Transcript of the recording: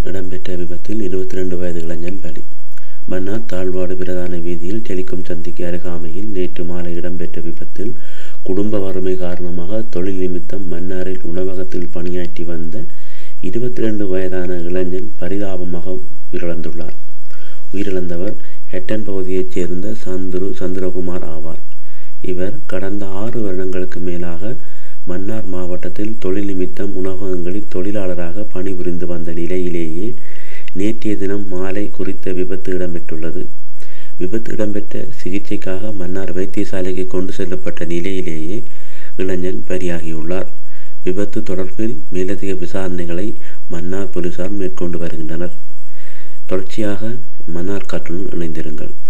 இடம்பெற்ற விபத்தில் இருபத்தி ரெண்டு வயது இளைஞன் பலி மன்னார் தாழ்வாடு பிரதான வீதியில் டெலிகாம் சந்திக்கு அருகாமையில் நேற்று மாலை இடம்பெற்ற விபத்தில் குடும்ப வறுமை காரணமாக தொழில் நிமித்தம் மன்னாரில் உணவகத்தில் பணியாற்றி வந்த இருபத்தி ரெண்டு வயதான இளைஞன் பரிதாபமாக உயிரிழந்துள்ளார் உயிரிழந்தவர் ஹெட்டன் பகுதியைச் சேர்ந்த சந்துரு சந்திரகுமார் ஆவார் இவர் கடந்த ஆறு வருடங்களுக்கு மேலாக மன்னார் மாவட்டத்தில் தொழில் நிமித்தம் உணவகங்களில் தொழிலாளராக பணிபுரிந்து வந்த நிலையிலேயே நேற்றைய தினம் மாலை குறித்த விபத்து இடம்பெற்றுள்ளது விபத்து இடம்பெற்ற சிகிச்சைக்காக மன்னார் வைத்தியசாலைக்கு கொண்டு செல்லப்பட்ட நிலையிலேயே இளைஞன் பலியாகியுள்ளார் விபத்து தொடர்பில் மேலதிக விசாரணைகளை மன்னார் போலீசார் மேற்கொண்டு வருகின்றனர் தொடர்ச்சியாக மன்னார் காற்றுடன் இணைந்திருங்கள்